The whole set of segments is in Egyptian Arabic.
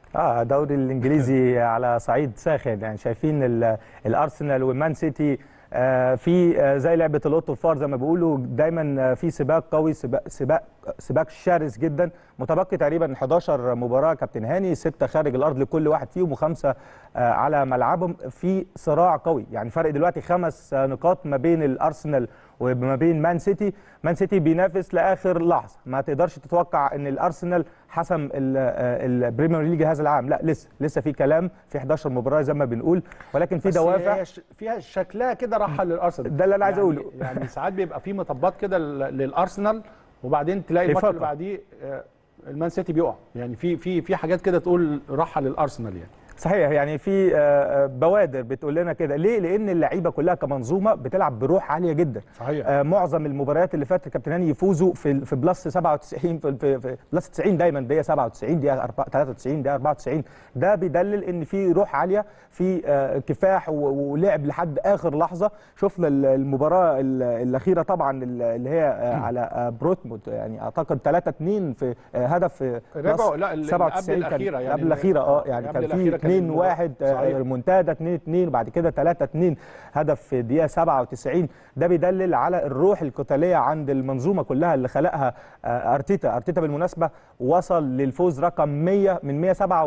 اه الدوري الانجليزي على صعيد ساخن يعني شايفين ال- الارسنال والمان سيتي آه، في آه، زي لعبه اللوتو الفار زي ما بيقولوا دايما آه، في سباق قوي سباق سباق سباق شرس جدا متبقي تقريبا 11 مباراه كابتن هاني سته خارج الارض لكل واحد فيهم وخمسه آه، على ملعبهم في صراع قوي يعني فرق دلوقتي خمس آه، نقاط ما بين الارسنال وما بين مان سيتي مان سيتي بينافس لاخر لحظه ما تقدرش تتوقع ان الارسنال حسم ال- آه، البريمير ليج هذا العام لا لسه لسه في كلام في 11 مباراه زي ما بنقول ولكن في بس دوافع هي ش- فيها شكلها كده راحه للارسنال ده اللي أنا عايز يعني أقوله. يعني ساعات بيبقى في مطبات كده لل- للارسنال وبعدين تلاقي في الماتش اللي فترة. بعديه آه، المان سيتي بيقع يعني في في في حاجات كده تقول راحه للارسنال يعني صحيح يعني في آه، آه، بوادر بتقول لنا كده ليه لان اللعيبه كلها كمنظومه بتلعب بروح عاليه جدا صحيح. آه، معظم المباريات اللي فاتت كابتن هاني يفوزوا في في بلس 97 في, في, في بلس 90 دايما دقيقه 97 دقيقه 4 93 دقيقه 94 ده بيدلل ان في روح عاليه في آه، كفاح و- ولعب لحد اخر لحظه شفنا ال- المباراه ال- الاخيره طبعا ال- اللي هي آه، على آه، بروتموند يعني اعتقد 3 2 في آه، هدف في رجعوا- بلس لا، اللي 97 قبل كان- الأخيرة يعني قبل الاخيره اه يعني قبل كان في الأخيرة كان 2 المباراة- 1 صحيح. ريمونتادا 2 2 وبعد كده 3 2 هدف في الدقيقه 97 ده بيدلل على الروح القتاليه عند المنظومه كلها اللي خلقها آه، ارتيتا ارتيتا بالمناسبه وصل للفوز رقم 100 من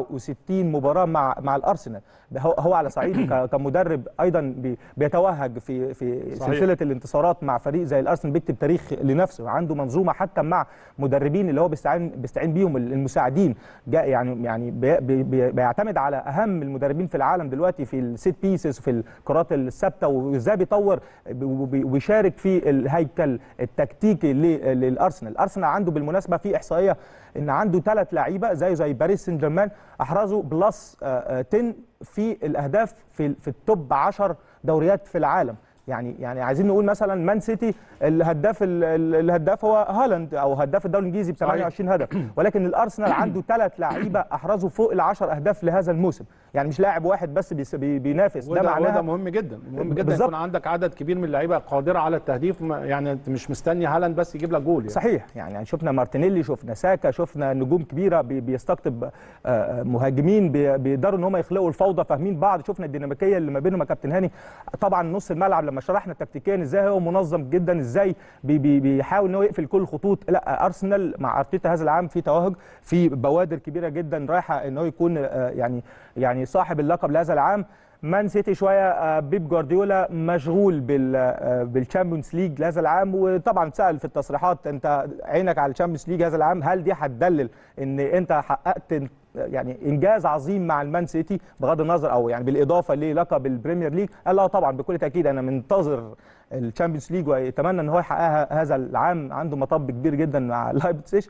167 مباراه مع مع الارسنال ده هو هو على صعيده ك- كمدرب ايضا بي- بيتوهج في في صحيح. سلسله الانتصارات مع فريق زي الارسنال بيكتب تاريخ لنفسه عنده منظومه حتى مع مدربين اللي هو بيستعين بيستعين بيهم المساعدين جاء يعني يعني بي بي بي بيعتمد على اهم المدربين في العالم دلوقتي في السيت بيسز وفي الكرات الثابته وازاي بيطور وبي- وبيشارك في الهيكل التكتيكي ل- للارسنال الارسنال عنده بالمناسبه في احصائيه ان عنده ثلاث لعيبه زيه زي باريس سان جيرمان احرزوا بلس آه، آه، 10 في الاهداف في في التوب 10 دوريات في العالم يعني يعني عايزين نقول مثلا مان سيتي الهداف ال- ال- الهداف هو هالاند او هداف الدوري الانجليزي ب صحيح. 28 هدف ولكن الارسنال عنده ثلاث لعيبه احرزوا فوق ال 10 اهداف لهذا الموسم يعني مش لاعب واحد بس بيس- بي- بينافس ده وده, وده معناها مهم جدا مهم جدا بالظبط. يكون عندك عدد كبير من اللعيبه قادره على التهديف ما- يعني انت مش مستني هالاند بس يجيب لك جول يعني. صحيح يعني يعني شفنا مارتينيلي شفنا ساكا شفنا نجوم كبيره بي- بيستقطب آه، آه، مهاجمين بي- بيقدروا ان هم يخلقوا الفوضى فاهمين بعض شفنا الديناميكيه اللي ما بينهم يا كابتن هاني طبعا نص الملعب لما شرحنا تكتيكيا ازاي هو منظم جدا ازاي بي بي بيحاول ان هو يقفل كل الخطوط لا ارسنال مع ارتيتا هذا العام في توهج في بوادر كبيره جدا رايحه ان هو يكون آه، يعني يعني صاحب اللقب لهذا العام مان سيتي شويه آه، بيب جوارديولا مشغول بال آه، بالشامبيونز ليج لهذا العام وطبعا سال في التصريحات انت عينك على الشامبيونز ليج هذا العام هل دي هتدلل ان انت حققت يعني انجاز عظيم مع المان سيتي بغض النظر او يعني بالاضافه للقب البريمير ليج قال لا طبعا بكل تاكيد انا منتظر الشامبيونز ليج ويتمنى ان هو يحققها هذا العام عنده مطب كبير جدا مع لايبزيج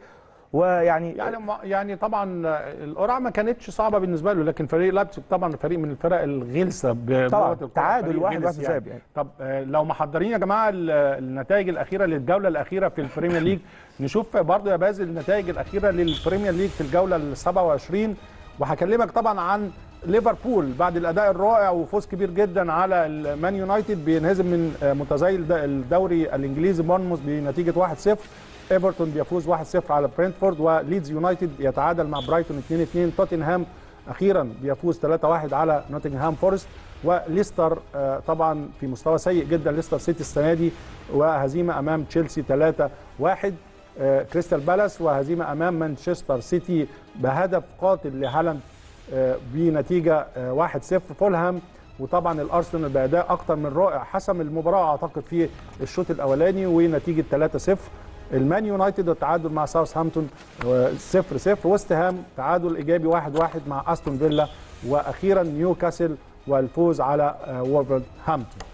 ويعني يعني ما- يعني طبعا القرعه ما كانتش صعبه بالنسبه له لكن فريق لابسك طبعا فريق من الفرق الغلسه ب- طبعا بلغة الكرة، تعادل فريق واحد غلس واحد ذهاب يعني. طب آه، لو محضرين يا جماعه ال- النتائج الاخيره للجوله الاخيره في البريمير ليج نشوف برضه يا باسل النتائج الاخيره للبريمير ليج في الجوله ال 27 وهكلمك طبعا عن ليفربول بعد الاداء الرائع وفوز كبير جدا على المان يونايتد بينهزم من آه، متزايل الد- الدوري الانجليزي بورنموث بنتيجه 1-0 ايفرتون بيفوز 1-0 على برينتفورد وليدز يونايتد يتعادل مع برايتون 2-2 توتنهام اخيرا بيفوز 3-1 على نوتنغهام فورست وليستر آه، طبعا في مستوى سيء جدا ليستر سيتي السنه دي وهزيمه امام تشيلسي 3-1 آه، كريستال بالاس وهزيمه امام مانشستر سيتي بهدف قاتل لهالاند آه، بنتيجه آه، 1-0 فولهام وطبعا الارسنال باداء اكتر من رائع حسم المباراه اعتقد في الشوط الاولاني ونتيجه 3-0 المان يونايتد التعادل مع ساوثهامبتون 0-0 ويست هام تعادل ايجابي 1-1 مع استون فيلا واخيرا نيوكاسل والفوز على آه، وولفرهامبتون